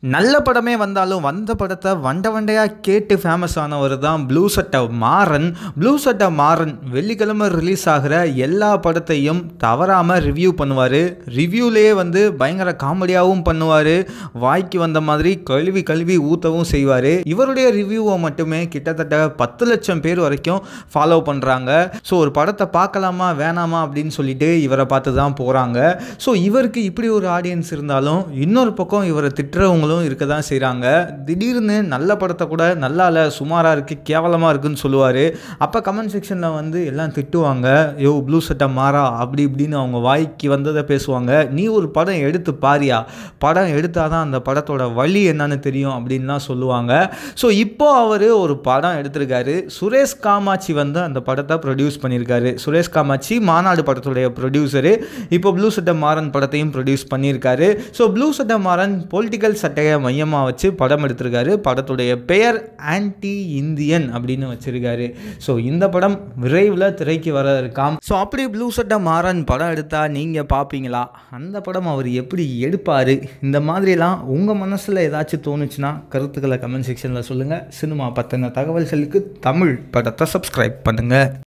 நல்ல படமே வந்தாலும் வந்த படத்தை வண்ட வண்டையாக கேட்டு ஃபேமஸ் ஆனவர் தான் ப்ளூ சட்டை மாறன் ப்ளூ சட்டை மாறன் வெள்ளிக்கிழமை ரிலீஸ் ஆகிற எல்லா படத்தையும் தவறாமல் ரிவ்யூ பண்ணுவார் ரிவ்யூலேயே வந்து பயங்கர காமெடியாகவும் பண்ணுவார் வாய்க்கு வந்த மாதிரி கழுவி கழுவி ஊற்றவும் செய்வார் இவருடைய ரிவ்யூவை மட்டுமே கிட்டத்தட்ட பத்து லட்சம் பேர் வரைக்கும் ஃபாலோ பண்ணுறாங்க ஸோ ஒரு படத்தை பார்க்கலாமா வேணாமா அப்படின்னு சொல்லிட்டு இவரை பார்த்து தான் போகிறாங்க ஸோ இவருக்கு இப்படி ஒரு ஆடியன்ஸ் இருந்தாலும் இன்னொரு பக்கம் இவரை திட்டுறவங்களும் இருக்க தான் செய்கிறாங்க திடீர்னு நல்ல படத்தை கூட நல்லா இல்லை சுமாராக இருக்குது கேவலமாக இருக்குன்னு சொல்லுவார் அப்போ கமெண்ட் செக்ஷனில் வந்து எல்லாம் திட்டுவாங்க யோ ப்ளூ சட்டை மாறா அப்படி இப்படின்னு அவங்க வாய்க்கு வந்ததை பேசுவாங்க நீ ஒரு படம் எடுத்து பாரியா படம் எடுத்தால் தான் அந்த படத்தோட வழி என்னன்னு தெரியும் அப்படின்லாம் சொல்லுவாங்க ஸோ இப்போ அவர் ஒரு படம் எடுத்திருக்காரு சுரேஷ் காமாட்சி வந்து அந்த படத்தை ப்ரொடியூஸ் பண்ணியிருக்காரு சுரேஷ் காமாட்சி மாநாடு படத்துடைய ப்ரொடியூசரு இப்போ ப்ளூ சட்டை மாறன் படத்தையும் ப்ரொடியூஸ் பண்ணியிருக்காரு ஸோ ப்ளூ சட்டை மாறன் பொலிட்டிக்கல் சட்டையை மையமாக வச்சு படம் எடுத்திருக்காரு படத்துடைய பெயர் ஆன்டி இந்தியன் அப்படின்னு வச்சிருக்காரு ஸோ இந்த படம் விரைவில் திரைக்கு வர இருக்காம் ஸோ அப்படி ப்ளூ சட்டை மாறன் படம் எடுத்தால் நீங்கள் பார்ப்பீங்களா அந்த படம் அவர் எப்படி எடுப்பார் இந்த மாதிரிலாம் உங்கள் மனசில் ஏதாச்சும் தோணுச்சுன்னா கருத்துக்களை கமெண்ட் செக்ஷனில் சொல்லுங்கள் சினிமா பற்றின தகவல்களுக்கு தமிழ் படத்தை சப்ஸ்கிரைப் பண்ணுங்கள்